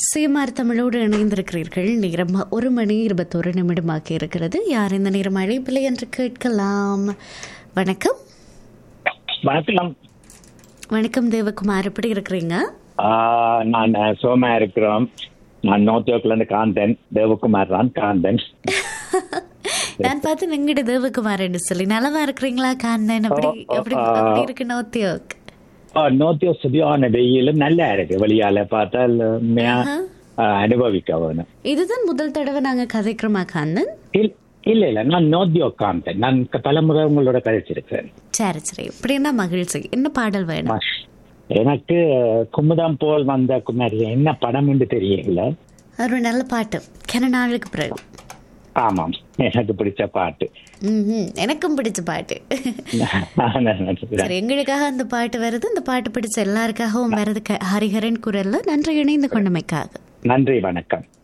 சுயமார் தமிழோடு இணைந்திருக்கிறீர்கள் நேரம் ஒரு மணி இருபத்தொரு நிமிடமாக இருக்கிறது யார் இந்த நேரம் அழைப்பில்லை என்று கேட்கலாம் வணக்கம் வணக்கம் வணக்கம் தேவகுமார் எப்படி இருக்கிறீங்க ஆஹ் நான் அஹ், சோமா இருக்கிறோம் நான் நோத்தியோக்குல இருந்து காந்தன் தேவகுமார் தான் காந்தன் நான் பார்த்து எங்கிட்ட தேவகுமார் என்று சொல்லி நலமா இருக்கிறீங்களா காந்தன் அப்படி அப்படி அப்படி இருக்கு நோத்தியோக் ஆஹ், நோத்தியோ சரியான வெயிலும் நல்லா இருக்கு வெளியால பார்த்தால் உண்மையா ஆஹ், அனுபவிக்க வேணும் இதுதான் முதல் தடவை நாங்க கதைக்கிறோமா காந்தன் இல்- இல்ல இல்ல நான் நோத்தியோ காந்தன் நான் க- பலமுறை உங்களோட கதைச்சிருக்கேன் சரி சரி இப்படின்னா மகிழ்ச்சி என்ன பாடல் வேணும் ம- எனக்கு குமுதம் போல் வந்த குமாரி என்ன படம் என்று தெரியல ஒரு நல்ல பாட்டு கன நாளுக்கு பிறகு ஆமாம் எனக்கு பிடிச்ச பாட்டு ம்ஹும். எனக்கும் பிடிச்ச பாட்டு சரி எங்களுக்காக அந்த பாட்டு வருது இந்த பாட்டு பிடிச்ச எல்லாருக்காகவும் வருது க- ஹரிஹரன் குரல்ல நன்றி இணைந்து கொண்டமைக்காக நன்றி வணக்கம்